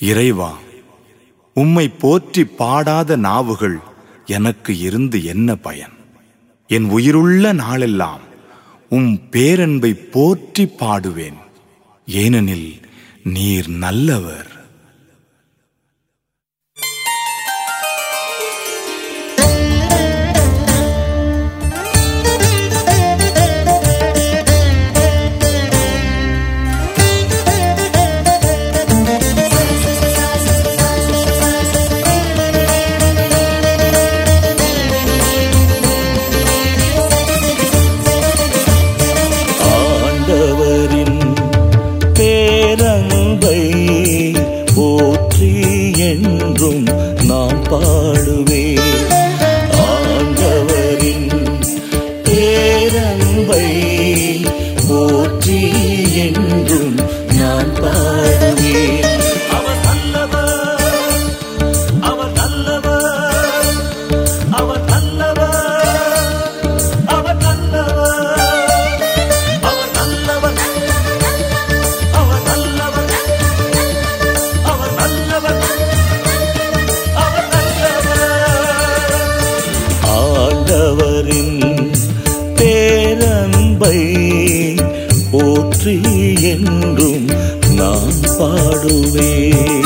இறைவா உம்மை போற்றி பாடாத நாவுகள் எனக்கு இருந்து என்ன பயன் என் உயிருள்ள நாளெல்லாம் உம் பேரன்பை போற்றி பாடுவேன் ஏனெனில் நீர் நல்லவர் ஆண்டவரின் பேரன்பை போற்றி என்றும் நான் பாடுவேன் ஆண்டவரின் பேரன்பை போற்றி என்றும் நான் பாடுவேன் அவர் நல்லவர் அவர் நல்லவர் அவர் நல்லவர் அவர் நல்லவர் அவர் நல்லவர் அவர் நல்லவர் அவர் நல்லவர் அவர் நல்லவர் ஆண்டவரின் பேரன்பை போற்றி என்றும் நான் பாடுவேன்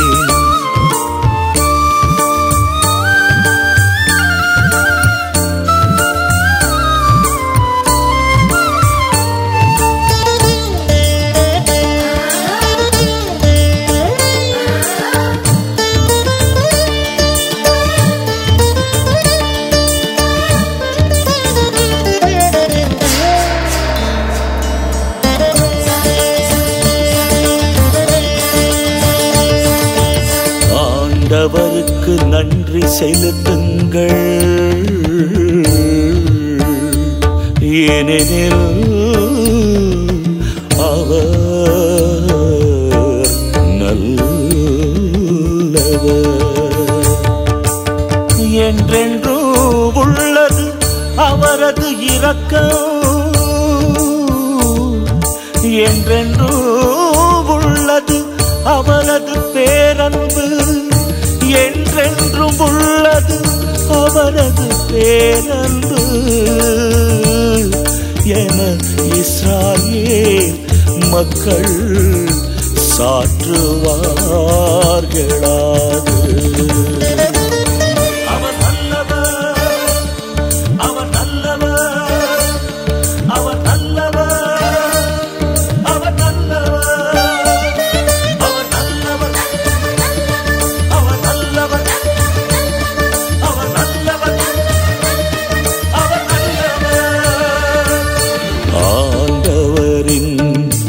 ஆண்டவருக்கு நன்றி செலுத்துங்கள் ஏனெனில் அவர் நல்லவர் என்றென்றும் உள்ளது அவரது இரக்கம் என்றென்றும் உள்ளது அவரது பேரன்பு என்றென்றும் உள்ளது அவரது பேரன்பு என இஸ்ராயேல் மக்கள் சாற்றுவார்களாது அவர் நல்லவர் அவர் நல்லவர் அவர் நல்லவர் அவர் நல்லவர் அவர் நல்லவர் அவர் நல்லவர் அவர் நல்லவர் அவர் நல்லவர் ஆண்டவரின்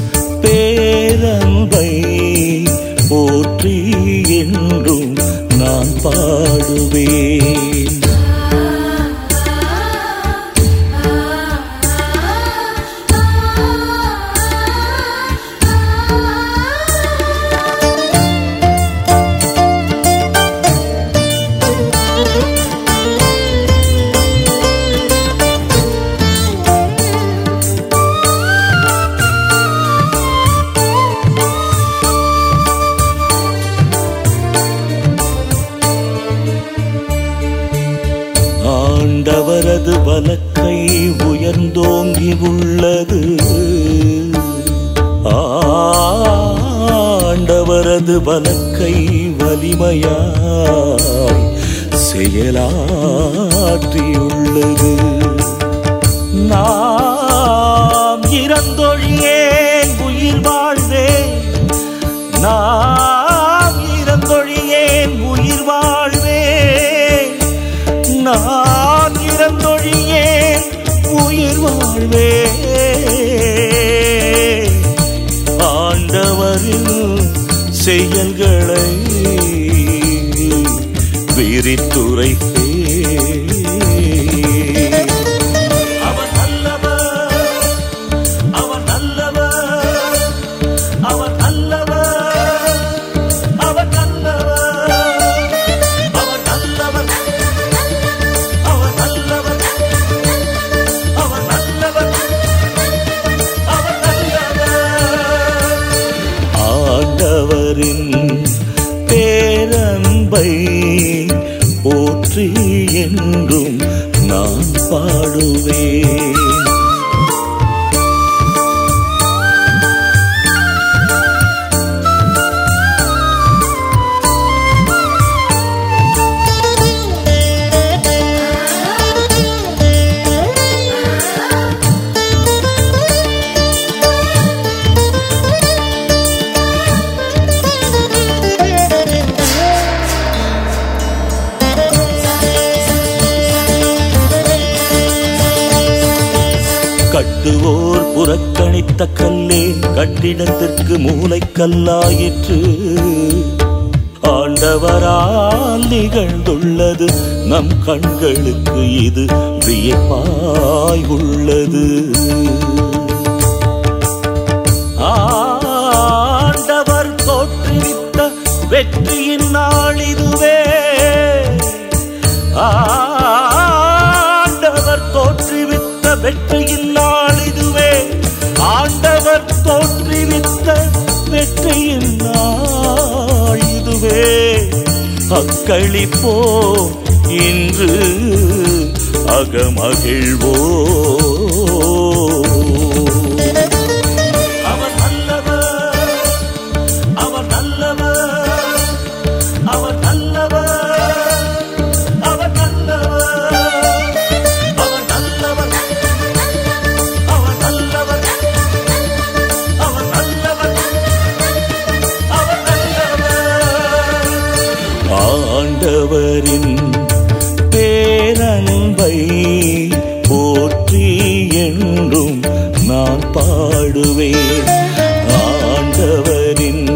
பேரன்பை போற்றி என்றும் நான் பாடுவேன் ஆண்டவரது வலக்கை உயர்ந்தோங்கி உள்ளது ஆண்டவரது வலக்கை வலிமையாய் செயலாற்றியுள்ளது நாம் இறந்தொழியேன் உயிர் வாழ்வேன் நாம் இறந்தொழியேன் உயிர் வாழ்வேன் நான் இறந்தொழியேன் உயிர் வாழ்வே ஆண்டவரின் செயல்களை விரித்துரைப்பே அவர் நல்லவர் அவர் நல்லவர் அவர் நல்லவர் அவர் நல்லவர் அவர் நல்லவர் அவர் நல்லவர் அவர் நல்லவர் அவர் நல்லவர் ஆண்டவரின் பேரன்பை பேரன்பை போற்றி என்றும் நான் பாடுவேன் கட்டுவோர் புறக்கணித்த கல்லே கட்டிடத்திற்கு மூளைக்கல்லாயிற்று ஆண்டவரால் நிகழ்ந்துள்ளது நம் கண்களுக்கு இது வியப்பாய் உள்ளது ஆண்டவர் தோற்றுவித்த வெற்றியின் நாள் இதுவே ஆண்டவர் தோற்றுவித்த வெற்றியின் நாள் இதுவே ஆண்டவர் தோற்றுவித்த வெற்றியின் நாள் இதுவே அக்களிப்போ இன்று அகமகிழ்வோ அவர் நல்லவர் அவர் நல்லவர் அவர் நல்லவர் அவர் நல்லவர் அவர் நல்லவர் அவர் நல்லவர் அவர் நல்லவர் அவர் நல்லவர் ஆண்டவரின் பேரன்பை போற்றி என்றும் நான் பாடுவேன் ஆண்டவரின்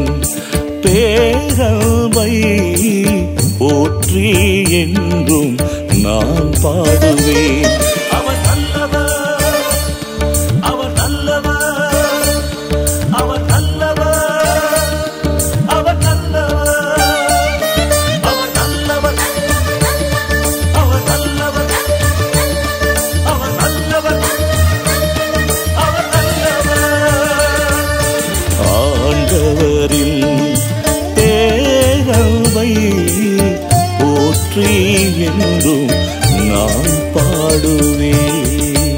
பேரன்பை போற்றி என்றும் நான் பாடுவேன் அவர் நல்லவர் அவர் நல்லவர் அவர் நல்லவர் அவர் நல்லவர் அவர் நல்லவர் அவர் நல்லவர் அவர் நல்லவர் அவர் நல்லவர் ஆண்டவரில் பேரவை போற்றி என்றும் நான் பாடுவேன்